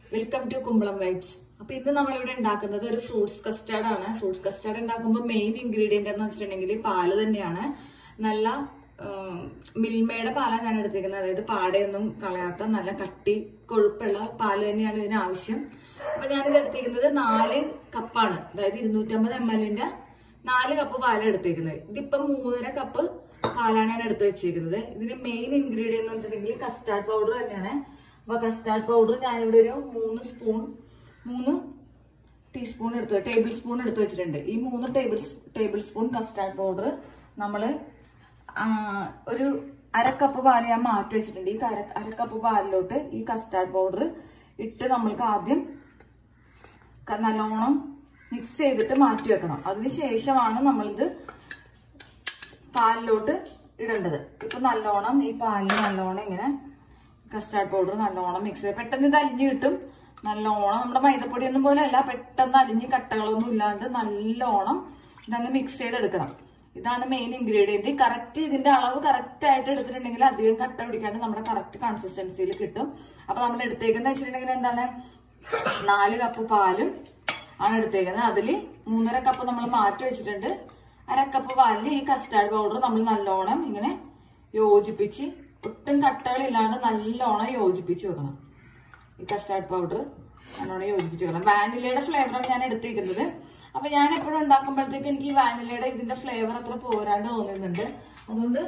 welcome to Kumbalam vibes അപ്പൊ ഇന്ന് നമ്മൾ ഇവിടെ ഉണ്ടാക്കുന്നത് ഒരു ഫ്രൂട്ട്സ് കസ്റ്റാർഡ് ആണ് ഫ്രൂട്ട്സ് കസ്റ്റാർഡ് ഉണ്ടാക്കുമ്പോൾ മെയിൻ ഇൻഗ്രീഡിയന്റ് എന്ന് വെച്ചിട്ടുണ്ടെങ്കിൽ പാല് തന്നെയാണ് നല്ല മിൽമയുടെ പാലാണ് ഞാൻ എടുത്തിരിക്കുന്നത് അതായത് പാടയൊന്നും കളയാത്ത നല്ല കട്ടി കൊഴുപ്പുള്ള പാല് തന്നെയാണ് ഇതിന് ആവശ്യം അപ്പൊ ഞാനിത് എടുത്തിരിക്കുന്നത് നാല് കപ്പാണ് അതായത് ഇരുന്നൂറ്റമ്പത് എം എല്ലിന്റെ നാല് കപ്പ് പാലാണ് എടുത്തിരിക്കുന്നത് ഇതിപ്പം മൂന്നര കപ്പ് പാലാണ് ഞാൻ എടുത്ത് വെച്ചിരിക്കുന്നത് ഇതിന് മെയിൻ ഇൻഗ്രീഡിയന്റ് എന്ന് വെച്ചിട്ടുണ്ടെങ്കിൽ കസ്റ്റാർഡ് പൗഡർ തന്നെയാണ് അപ്പൊ കസ്റ്റാർഡ് പൗഡർ ഞാനിവിടെ ഒരു മൂന്ന് സ്പൂൺ മൂന്ന് ടീസ്പൂൺ എടുത്ത് ടേബിൾ സ്പൂൺ എടുത്ത് വെച്ചിട്ടുണ്ട് ഈ മൂന്ന് table tablespoon custard powder നമ്മള് ആ, ഒരു അരക്കപ്പ് പാല് ഞാൻ മാറ്റി വെച്ചിട്ടുണ്ട് ഈ അര അരക്കപ്പ് പാലിലോട്ട് ഈ കസ്റ്റാർഡ് പൗഡർ ഇട്ട് നമ്മൾക്ക് ആദ്യം ക- നല്ലോണം മിക്സ് ചെയ്തിട്ട് മാറ്റി വെക്കണം അതിന് ശേഷമാണ് നമ്മളിത് പാലിലോട്ട് ഇടേണ്ടത് ഇപ്പൊ നല്ലോണം ഈ പാലിൽ നല്ലോണം ഇങ്ങനെ കസ്റ്റാർഡ് പൗഡർ നല്ലോണം മിക്സ് ചെയ്ത് പെട്ടെന്ന് ഇത് അലിഞ്ഞ് കിട്ടും നല്ലോണം നമ്മുടെ മൈദപ്പൊടി ഒന്നും പോലെ അല്ല പെട്ടെന്ന് അലിഞ്ഞ് കട്ടകളൊന്നും ഇല്ലാണ്ട് നല്ലോണം ഇതങ്ങ് മിക്സ് ചെയ്തെടുക്കണം ഇതാണ് മെയിൻ ഇൻഗ്രീഡിയന്റ് കറക്റ്റ് ഇതിന്റെ അളവ് കറക്റ്റ് ആയിട്ട് എടുത്തിട്ടുണ്ടെങ്കിൽ അധികം കട്ട പിടിക്കാണ്ട് നമ്മുടെ കറക്റ്റ് കൺസിസ്റ്റൻസിയിൽ കിട്ടും അപ്പൊ നമ്മൾ എടുത്തേക്കുന്ന വെച്ചിട്ടുണ്ടെങ്കിൽ എന്താണ് നാല് കപ്പ് പാലും ആണ് എടുത്തേക്കുന്നത് അതിൽ മൂന്നര കപ്പ് നമ്മൾ മാറ്റി വെച്ചിട്ടുണ്ട് അര കപ്പ് പാലിൽ ഈ കസ്റ്റാർഡ് പൗഡർ നമ്മൾ നല്ലോണം ഇങ്ങനെ യോജിപ്പിച്ച് ഒട്ടും കട്ടകളില്ലാണ്ട് നല്ലോണം യോജിപ്പിച്ച് വെക്കണം ഈ കസ്റ്റാർഡ് പൗഡർ നല്ലോണം യോജിപ്പിച്ച് വെക്കണം വാനിലയുടെ ഫ്ലേവറാണ് ഞാൻ എടുത്തിരിക്കുന്നത് അപ്പൊ ഞാൻ എപ്പോഴും ഉണ്ടാക്കുമ്പോഴത്തേക്ക് എനിക്ക് ഈ വാനിലയുടെ ഇതിന്റെ ഫ്ലേവർ അത്ര പോരാണ്ട് തോന്നുന്നുണ്ട് അതുകൊണ്ട്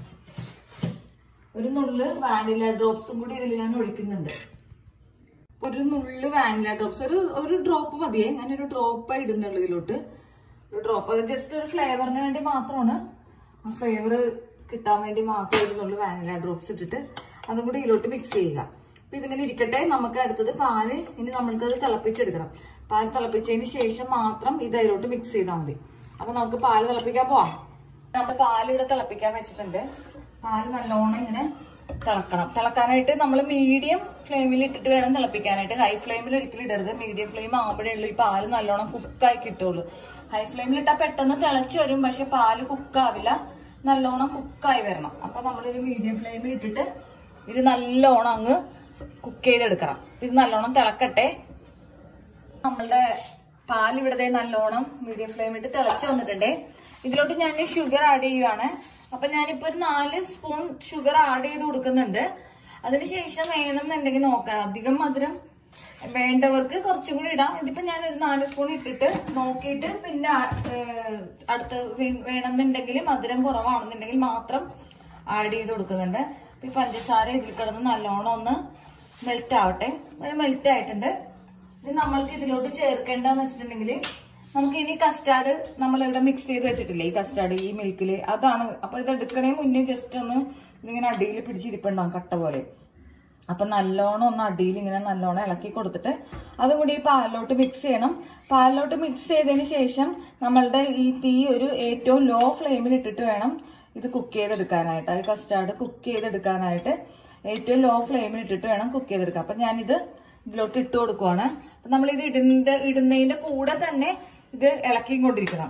ഒരു നുള്ള് വാനില ഡ്രോപ്സും കൂടി ഇതിൽ ഞാൻ ഒഴിക്കുന്നുണ്ട് ഒരു നുള്ള് വാനില ഡ്രോപ്സ് ഒരു ഒരു ഡ്രോപ്പ് മതിയേ ഞാനൊരു ഡ്രോപ്പ് ഇടുന്നുള്ളൂ ഇതിലോട്ട് ഒരു ഡ്രോപ്പ് അത് ജസ്റ്റ് ഒരു ഫ്ലേവറിന് വേണ്ടി മാത്രമാണ് ആ ഫ്ലേവർ കിട്ടാൻ വേണ്ടി മാത്രം ഒരു നുള്ളു വാനില ഡ്രോപ്സ് ഇട്ടിട്ട് അതും കൂടി ഇതിലോട്ട് മിക്സ് ചെയ്യുക അപ്പൊ ഇതിങ്ങനെ ഇരിക്കട്ടെ നമുക്ക് അടുത്തത് പാല് ഇനി നമ്മൾക്കത് തിളപ്പിച്ചെടുക്കണം പാല് തിളപ്പിച്ചതിന് ശേഷം മാത്രം ഇത് അതിലോട്ട് മിക്സ് ചെയ്താൽ മതി അപ്പൊ നമുക്ക് പാല് തിളപ്പിക്കാൻ പോവാം നമ്മൾ പാല് ഇവിടെ തിളപ്പിക്കാൻ വെച്ചിട്ടുണ്ട് പാല് നല്ലോണം ഇങ്ങനെ തിളക്കണം തിളക്കാനായിട്ട് നമ്മൾ മീഡിയം ഫ്ലെയിമിൽ ഇട്ടിട്ട് വേണം തിളപ്പിക്കാനായിട്ട് ഹൈ ഫ്ലെയിമിൽ ഒരിക്കലും ഇടരുത് മീഡിയം ഫ്ലെയിം ആകുമ്പോഴേ ഉള്ളൂ ഈ പാല് നല്ലോണം കുക്കായി കിട്ടുള്ളൂ ഹൈ ഫ്ലെയിമിൽ ഇട്ടാൽ പെട്ടെന്ന് തിളച്ച് വരും പക്ഷെ പാല് കുക്കാവില്ല നല്ലോണം കുക്കായി വരണം അപ്പൊ നമ്മളൊരു മീഡിയം ഫ്ലെയിമിൽ ഇട്ടിട്ട് ഇത് നല്ലോണം അങ്ങ് കുക്ക് ചെയ്തെടുക്കണം ഇത് നല്ലോണം തിളക്കട്ടെ നമ്മളുടെ പാൽ ഇവിടെ ദേ നല്ലോണം മീഡിയം ഫ്ലെയിം ഇട്ട് തിളച്ച് വന്നിട്ടുണ്ടേ ഇതിലോട്ട് ഞാൻ ഷുഗർ ആഡ് ചെയ്യുവാണ് അപ്പൊ ഞാനിപ്പോ ഒരു നാല് സ്പൂൺ ഷുഗർ ആഡ് ചെയ്ത് കൊടുക്കുന്നുണ്ട് അതിനുശേഷം വേണമെന്നുണ്ടെങ്കിൽ നോക്കാം അധികം മധുരം വേണ്ടവർക്ക് കുറച്ചും കൂടി ഇടാം ഇതിപ്പോ ഞാൻ ഒരു നാല് സ്പൂൺ ഇട്ടിട്ട് നോക്കിയിട്ട് പിന്നെ ആ- ഏഹ് അടുത്ത് വേ- വേണമെന്നുണ്ടെങ്കിൽ മധുരം കുറവാണെന്നുണ്ടെങ്കിൽ മാത്രം ആഡ് ചെയ്ത് കൊടുക്കുന്നുണ്ട് അപ്പൊ ഈ പഞ്ചസാര ഇതിൽ കിടന്ന് നല്ലോണം ഒന്ന് മെൽറ്റ് ആവട്ടെ ഒരു മെൽറ്റ് ആയിട്ടുണ്ട് ഇനി നമ്മൾക്ക് ഇതിലോട്ട് ചേർക്കേണ്ടതെന്ന് വെച്ചിട്ടുണ്ടെങ്കിൽ നമുക്ക് ഇനി കസ്റ്റാർഡ് നമ്മൾ ഇവിടെ മിക്സ് ചെയ്ത് വെച്ചിട്ടില്ലേ ഈ കസ്റ്റാർഡ് ഈ മിൽക്കില് അതാണ് അപ്പൊ ഇത് എടുക്കണേ മുന്നേ ജസ്റ്റ് ഒന്ന് ഇതിങ്ങനെ അടിയിൽ പിടിച്ചിരിപ്പുണ്ടാവും കട്ട പോലെ അപ്പൊ നല്ലോണം ഒന്ന് അടിയിൽ ഇങ്ങനെ നല്ലോണം ഇളക്കി കൊടുത്തിട്ട് അതും കൂടി ഈ പാലിലോട്ട് മിക്സ് ചെയ്യണം പാലിലോട്ട് മിക്സ് ചെയ്തതിന് ശേഷം നമ്മളുടെ ഈ തീ ഒരു ഏറ്റവും ലോ ഫ്ലെയിമിൽ ഇട്ടിട്ട് വേണം ഇത് കുക്ക് ചെയ്തെടുക്കാനായിട്ട് അത് കസ്റ്റാർഡ് കുക്ക് ചെയ്തെടുക്കാനായിട്ട് ഏറ്റവും ലോ ഫ്ലെയിമിൽ ഇട്ടിട്ട് വേണം കുക്ക് ചെയ്തെടുക്കാൻ അപ്പൊ ഞാനിത് ഇതിലോട്ട് ഇട്ട് കൊടുക്കുവാണ് അപ്പൊ നമ്മൾ ഇത് ഇടുന്ന ഇടുന്നതിന്റെ കൂടെ തന്നെ ഇത് ഇളക്കിയും കൊണ്ടിരിക്കണം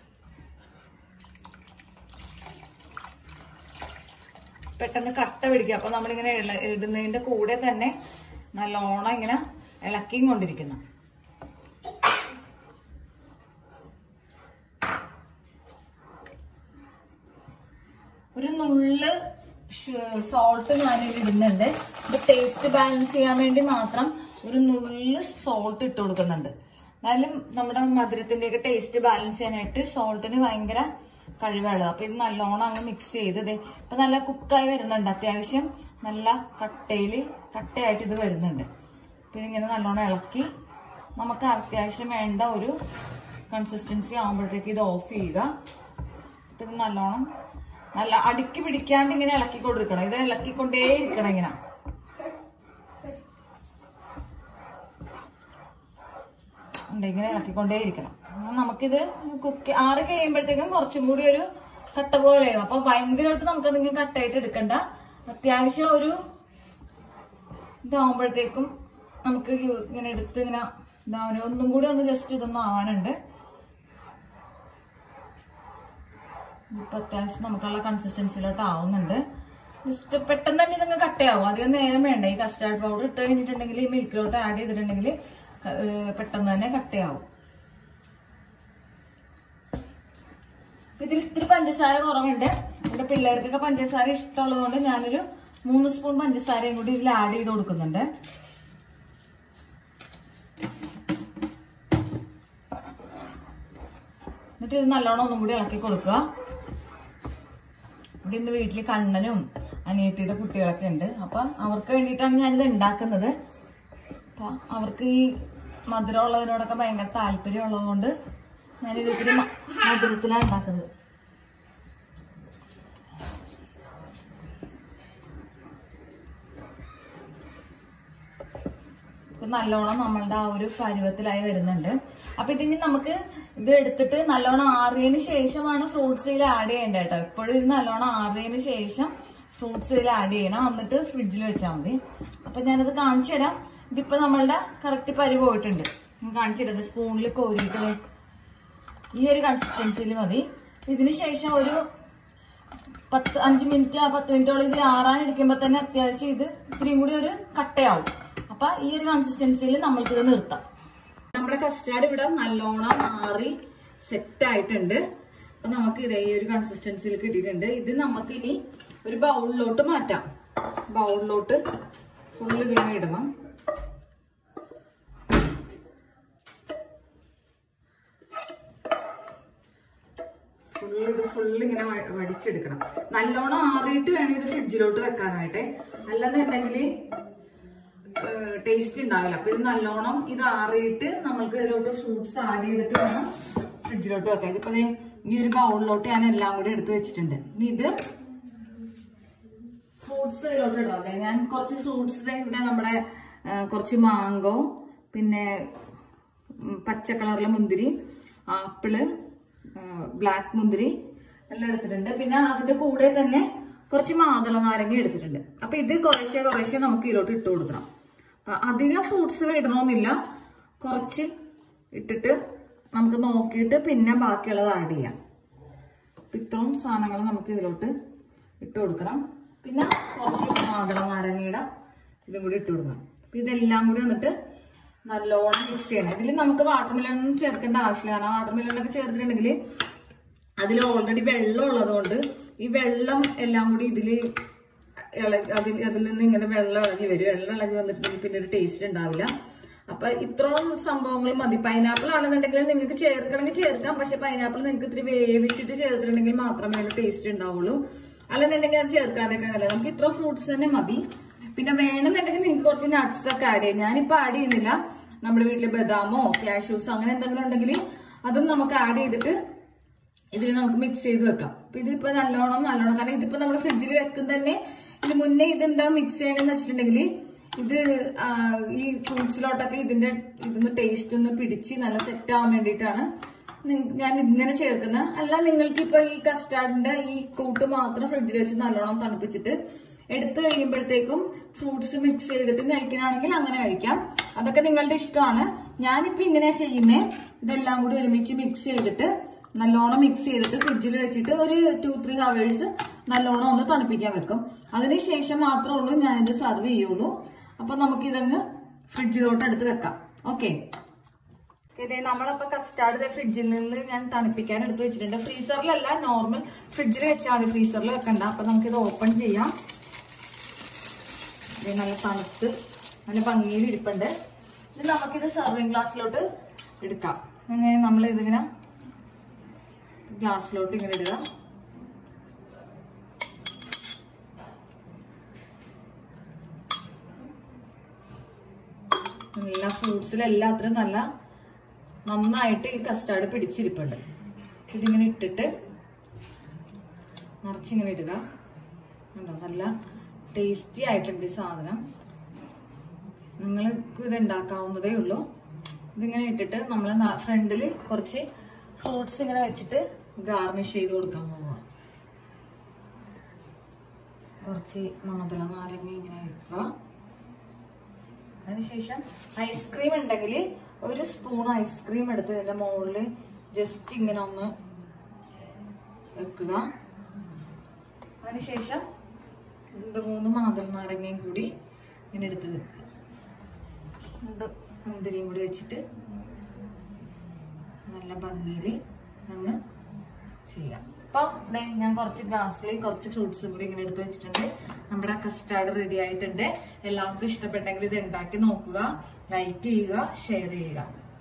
പെട്ടെന്ന് കട്ട പിടിക്കും അപ്പൊ നമ്മളിങ്ങനെ ഇള- ഇടുന്നതിന്റെ കൂടെ തന്നെ നല്ലോണം ഇങ്ങനെ ഇളക്കിയും കൊണ്ടിരിക്കണം ഒരു നുള്ള് സോൾട്ട് ഞാനിത് ഇടുന്നുണ്ട് ഇത് ടേസ്റ്റ് ബാലൻസ് ചെയ്യാൻ വേണ്ടി മാത്രം ഒരു നുള്ള് സോൾട്ട് ഇട്ട് കൊടുക്കുന്നുണ്ട് എന്നാലും നമ്മുടെ മധുരത്തിന്റെയൊക്കെ ടേസ്റ്റ് ബാലൻസ് ചെയ്യാനായിട്ട് സോൾട്ടിന് ഭയങ്കര കഴിവുള്ളത് അപ്പൊ ഇത് നല്ലോണം അങ്ങ് മിക്സ് ചെയ്ത് ദേ ഇപ്പൊ നല്ല കുക്കായി വരുന്നുണ്ട് അത്യാവശ്യം നല്ല കട്ടയില് കട്ടയായിട്ട് ഇത് വരുന്നുണ്ട് അപ്പൊ ഇതിങ്ങനെ നല്ലോണം ഇളക്കി നമുക്ക് അത്യാവശ്യം വേണ്ട ഒരു കൺസിസ്റ്റൻസി ആകുമ്പോഴത്തേക്ക് ഇത് ഓഫ് ചെയ്യുക ഇപ്പൊ ഇത് നല്ലോണം നല്ല അടുക്കി പിടിക്കാണ്ട് ഇങ്ങനെ ഇളക്കി കൊണ്ടിരിക്കണം ഇത് ഇളക്കിക്കൊണ്ടേ ഇരിക്കണം ഇങ്ങനെ ഉണ്ട്, ഇങ്ങനെ ഇളക്കിക്കൊണ്ടേ ഇരിക്കണം അപ്പൊ നമുക്കിത് കുക്ക് ആറ് കഴിയുമ്പോഴത്തേക്കും കുറച്ചും കൂടി ഒരു കട്ട പോലെയാകും അപ്പൊ ഭയങ്കരമായിട്ട് നമുക്കതിങ്ങനെ കട്ടായിട്ട് എടുക്കണ്ട അത്യാവശ്യം ഒരു ഇതാവുമ്പോഴത്തേക്കും നമുക്ക് യു- ഇങ്ങനെ എടുത്ത് ഇങ്ങനെ ഇതാവാൻ ഒന്നും കൂടി ഒന്ന് ജസ്റ്റ് ഇതൊന്നും ആവാനുണ്ട് ഇപ്പൊ അത്യാവശ്യം നമുക്കുള്ള കൺസിസ്റ്റൻസിലോട്ട് ആവുന്നുണ്ട് ജസ്റ്റ് പെട്ടെന്ന് തന്നെ ഇതങ്ങ് കട്ടയാവും അധികം നേരം വേണ്ട ഈ കസ്റ്റാർഡ് പൗഡർ ഇട്ട് കഴിഞ്ഞിട്ടുണ്ടെങ്കിൽ ഈ മിൽക്കിലോട്ട് ആഡ് ചെയ്തിട്ടുണ്ടെങ്കിൽ പെട്ടെന്ന് തന്നെ കട്ടയാവും ഇതിൽ ഇത്തിരി പഞ്ചസാര കുറവുണ്ട് എന്റെ പിള്ളേർക്കൊക്കെ പഞ്ചസാര ഇഷ്ടമുള്ളത് കൊണ്ട് ഞാനൊരു മൂന്ന് സ്പൂൺ പഞ്ചസാരയും കൂടി ഇതിൽ ആഡ് ചെയ്ത് കൊടുക്കുന്നുണ്ട് എന്നിട്ട് ഇത് നല്ലോണം ഒന്നും കൂടി ഇളക്കി കൊടുക്കുക ഇവിടെ ഇന്ന് വീട്ടിൽ കണ്ണനും അനിയത്തിയുടെ കുട്ടികളൊക്കെ ഉണ്ട് അപ്പൊ അവർക്ക് വേണ്ടിയിട്ടാണ് ഞാനിത് ഉണ്ടാക്കുന്നത് അപ്പൊ അവർക്ക് ഈ മധുരമുള്ളതിനോടൊക്കെ ഭയങ്കര താല്പര്യം ഉള്ളതുകൊണ്ട് ഞാനിത് ഇത്തിരി മ- മധുരത്തിലാണ് ഉണ്ടാക്കുന്നത് ഇപ്പൊ നല്ലോണം നമ്മളുടെ ആ ഒരു പരുവത്തിലായി വരുന്നുണ്ട് അപ്പൊ ഇതിന് നമുക്ക് ഇത് എടുത്തിട്ട് നല്ലോണം ആറിയതിന് ശേഷമാണ് ഫ്രൂട്ട്സ് ഇതിൽ ആഡ് ചെയ്യേണ്ടത് കേട്ടോ എപ്പോഴും ഇത് നല്ലോണം ആറിയതിന് ശേഷം ഫ്രൂട്ട്സ് ഇതിൽ ആഡ് ചെയ്യണം എന്നിട്ട് ഫ്രിഡ്ജിൽ വെച്ചാൽ മതി അപ്പൊ ഞാനത് കാണിച്ചു തരാം ഇതിപ്പോ നമ്മളുടെ കറക്റ്റ് പരി പോയിട്ടുണ്ട് ഞാൻ കാണിച്ചു തരാം സ്പൂണിൽ കോരിയിട്ട് ദേ ഈ ഒരു കൺസിസ്റ്റൻസിയിൽ മതി ഇതിന് ശേഷം ഒരു പത്ത് അഞ്ച് മിനിറ്റ് ആ പത്ത് മിനിറ്റോളം ഇത് ആറാൻ ഇരിക്കുമ്പോ തന്നെ അത്യാവശ്യം ഇത് ഇത്രയും കൂടി ഒരു കട്ടയാവും അപ്പൊ ഈ ഒരു കൺസിസ്റ്റൻസിയിൽ നമ്മൾക്ക് ഇത് നിർത്താം നമ്മുടെ കസ്റ്റാർഡ് ഇവിടെ നല്ലോണം ആറി സെറ്റ് ആയിട്ടുണ്ട് അപ്പൊ നമുക്ക് ഇതേ ഈ ഒരു കൺസിസ്റ്റൻസിയിൽ കിട്ടിയിട്ടുണ്ട് ഇത് നമുക്ക് ഇനി ഒരു ബൗളിലോട്ട് മാറ്റാം ബൗളിലോട്ട് ഫുള്ള് ഇതിങ്ങനെ ഇടണം ഫുള്ള് ഇത് ഫുള്ള് ഇങ്ങനെ വ- വടിച്ചെടുക്കണം നല്ലോണം ആറിയിട്ട് വേണം ഇത് ഫ്രിഡ്ജിലോട്ട് വെക്കാനായിട്ട് അല്ലെന്നുണ്ടെങ്കിൽ ടേസ്റ്റ് ഉണ്ടാവില്ല അപ്പൊ ഇത് നല്ലോണം ഇത് ആറിയിട്ട് നമ്മൾക്ക് ഇതിലോട്ട് ഫ്രൂട്ട്സ് ആഡ് ചെയ്തിട്ട് വേണം ഫ്രിഡ്ജിലോട്ട് വെക്കാം ഇതിപ്പോ ദേ ഈ ഒരു ബൗളിലോട്ട് ഞാൻ എല്ലാം കൂടി എടുത്തു വെച്ചിട്ടുണ്ട് ഇനി ഇത് ഫ്രൂട്ട്സ് ഇതിലോട്ട് ഇടാം അതെ ഞാൻ കുറച്ച് ഫ്രൂട്ട്സ് ഇവിടെ നമ്മുടെ ആ, കുറച്ച് മാങ്കോ പിന്നെ ഉം, പച്ച കളറിലെ മുന്തിരി ആപ്പിള് ബ്ലാക്ക് മുന്തിരി എല്ലാം എടുത്തിട്ടുണ്ട് പിന്നെ അതിന്റെ കൂടെ തന്നെ കുറച്ച് മാതള നാരങ്ങ എടുത്തിട്ടുണ്ട് അപ്പൊ ഇത് കുറേശ്ശെ കുറേശ്ശെ നമുക്ക് ഇതിലോട്ട് ഇട്ട് കൊടുക്കണം അപ്പൊ അധികം ഫ്രൂട്ട്സ് ഇടണമെന്നില്ല കുറച്ച് ഇട്ടിട്ട് നമുക്ക് നോക്കിയിട്ട് പിന്നെ ബാക്കിയുള്ളത് ആഡ് ചെയ്യാം അപ്പൊ ഇത്രയും സാധനങ്ങൾ നമുക്ക് ഇതിലോട്ട് ഇട്ട് കൊടുക്കണം പിന്നെ കുറച്ച് മാതള നാരങ്ങയുടെ ഇതും കൂടി ഇട്ട് കൊടുക്കണം അപ്പൊ ഇതെല്ലാം കൂടി വന്നിട്ട് നല്ലോണം മിക്സ് ചെയ്യണം ഇതിൽ നമുക്ക് വാട്ടർമെലൺ ചേർക്കേണ്ട ആവശ്യമില്ല കാരണം വാട്ടർമെലണൊക്കെ ചേർത്തിട്ടുണ്ടെങ്കിൽ അതിൽ ഓൾറെഡി വെള്ളം ഉള്ളതുകൊണ്ട് ഈ വെള്ളം എല്ലാം കൂടി ഇതില് ഇളകി അതിൽ അതിൽ നിന്ന് ഇങ്ങനെ വെള്ളം ഇളകി വരും വെള്ളം ഇളകി വന്നിട്ടുണ്ടെങ്കിൽ പിന്നെ ഒരു ടേസ്റ്റ് ഉണ്ടാവില്ല അപ്പൊ ഇത്രയും സംഭവങ്ങൾ മതി പൈനാപ്പിൾ ആണെന്നുണ്ടെങ്കിൽ നിങ്ങൾക്ക് ചേർക്കണമെങ്കിൽ ചേർക്കാം പക്ഷെ പൈനാപ്പിൾ നിങ്ങൾക്ക് ഇത്തിരി വേവിച്ചിട്ട് ചേർത്തിട്ടുണ്ടെങ്കിൽ മാത്രമേ അതിന് ടേസ്റ്റ് ഉണ്ടാവുള്ളൂ അല്ലെന്നുണ്ടെങ്കിൽ അത് ചേർക്കാനൊക്കെ നല്ല നമുക്ക് ഇത്ര ഫ്രൂട്ട്സ് തന്നെ മതി പിന്നെ വേണമെന്നുണ്ടെങ്കിൽ നിങ്ങൾക്ക് കുറച്ച് നട്ട്സ് ഒക്കെ ആഡ് ചെയ്യാം ഞാനിപ്പോ ആഡ് ചെയ്യുന്നില്ല നമ്മുടെ വീട്ടില് ബദാമോ കാഷ്യൂസോ അങ്ങനെ എന്തെങ്കിലും ഉണ്ടെങ്കിൽ അതും നമുക്ക് ആഡ് ചെയ്തിട്ട് ഇതിൽ നമുക്ക് മിക്സ് ചെയ്ത് വെക്കാം അപ്പൊ ഇതിപ്പോ നല്ലോണം നല്ലോണം കാരണം ഇതിപ്പോ നമ്മൾ ഫ്രിഡ്ജിൽ വെക്കും തന്നെ ഇത് മുന്നേ ഇതെന്താ മിക്സ് ചെയ്യണമെന്ന് വെച്ചിട്ടുണ്ടെങ്കിൽ ഇത് ആ, ഈ ഫ്രൂട്ട്സിലോട്ടൊക്കെ ഇതിന്റെ ഇതൊന്ന് ടേസ്റ്റ് ഒന്ന് പിടിച്ച് നല്ല സെറ്റ് ആവാൻ വേണ്ടിയിട്ടാണ് നി- ഞാൻ ഇങ്ങനെ ചേർക്കുന്നത് അല്ല നിങ്ങൾക്ക് ഇപ്പൊ ഈ കസ്റ്റാർഡിന്റെ ഈ കൂട്ട് മാത്രം ഫ്രിഡ്ജിൽ വെച്ച് നല്ലോണം തണുപ്പിച്ചിട്ട് എടുത്തു കഴിയുമ്പോഴത്തേക്കും ഫ്രൂട്ട്സ് മിക്സ് ചെയ്തിട്ട് കഴിക്കാനാണെങ്കിൽ അങ്ങനെ കഴിക്കാം അതൊക്കെ നിങ്ങളുടെ ഇഷ്ടമാണ് ഞാനിപ്പോ ഇങ്ങനെയാ ചെയ്യുന്നേ ഇതെല്ലാം കൂടി ഒരുമിച്ച് മിക്സ് ചെയ്തിട്ട് നല്ലോണം മിക്സ് ചെയ്തിട്ട് ഫ്രിഡ്ജിൽ വെച്ചിട്ട് ഒരു ടു ത്രീ ഹവേഴ്സ് നല്ലോണം ഒന്ന് തണുപ്പിക്കാൻ വെക്കും അതിനുശേഷം മാത്രമേ ഉള്ളൂ ഞാനിത് സർവ് ചെയ്യുള്ളൂ അപ്പൊ നമുക്ക് ഇതങ്ങ് ഫ്രിഡ്ജിലോട്ട് എടുത്ത് വെക്കാം ഓക്കെ ഇതേ നമ്മളപ്പോ കസ്റ്റാർഡ് ഫ്രിഡ്ജിൽ നിന്ന് ഞാൻ തണുപ്പിക്കാൻ എടുത്ത് വെച്ചിട്ടുണ്ട് ഫ്രീസറിലല്ല നോർമൽ ഫ്രിഡ്ജിൽ വെച്ചാൽ മതി ഫ്രീസറിൽ വെക്കണ്ട അപ്പൊ നമുക്ക് ഇത് ഓപ്പൺ ചെയ്യാം ഇത് നല്ല തണുത്ത് നല്ല ഭംഗിയിൽ ഇരിപ്പുണ്ട് ഇത് നമുക്കിത് സെർവിങ് ഗ്ലാസ്സിലോട്ട് എടുക്കാം അങ്ങനെ നമ്മൾ ഇതിങ്ങനെ ഗ്ലാസ്സിലോട്ട് ഇങ്ങനെ ഇടുക എല്ലാ ഫ്രൂട്ട്സിലെല്ലാത്തിലും നല്ല നന്നായിട്ട് ഈ കസ്റ്റാർഡ് പിടിച്ചിരിപ്പുണ്ട് ഇതിങ്ങനെ ഇട്ടിട്ട് നിറച്ചിങ്ങനെ ഇടുക കണ്ടോ നല്ല ടേസ്റ്റി ആയിട്ടുണ്ട് ഈ സാധനം നിങ്ങൾക്ക് ഇത് ഉണ്ടാക്കാവുന്നതേ ഉള്ളൂ ഇതിങ്ങനെ ഇട്ടിട്ട് നമ്മൾ ഫ്രണ്ടിൽ കുറച്ച് ഫ്രൂട്ട്സ് ഇങ്ങനെ വെച്ചിട്ട് ഗാർണിഷ് ചെയ്ത് കൊടുക്കാൻ പോവുക കുറച്ച് മാതള നാരങ്ങ ഇങ്ങനെ വെക്കുക അതിനുശേഷം ഐസ്ക്രീം ഉണ്ടെങ്കിൽ ഒരു സ്പൂൺ ഐസ്ക്രീം എടുത്ത് ഇതിന്റെ മുകളിൽ ജസ്റ്റ് ഇങ്ങനെ ഒന്ന് വെക്കുക അതിനുശേഷം രണ്ട് മൂന്ന് മാതള നാരങ്ങയും കൂടി ഇങ്ങനെ എടുത്ത് വെക്കുക രണ്ട് മുന്തിരിയും കൂടി വെച്ചിട്ട് നല്ല ഭംഗിയിൽ അങ്ങ് ചെയ്യാം അപ്പൊ ദേ ഞാൻ കുറച്ച് ഗ്ലാസ്സിൽ കുറച്ച് ഫ്രൂട്ട്സും കൂടി ഇങ്ങനെ എടുത്ത് വെച്ചിട്ടുണ്ട് നമ്മുടെ കസ്റ്റാർഡ് റെഡി ആയിട്ടുണ്ട് എല്ലാവർക്കും ഇഷ്ടപ്പെട്ടെങ്കിൽ ഇത് ഉണ്ടാക്കി നോക്കുക ലൈക്ക് ചെയ്യുക ഷെയർ ചെയ്യുക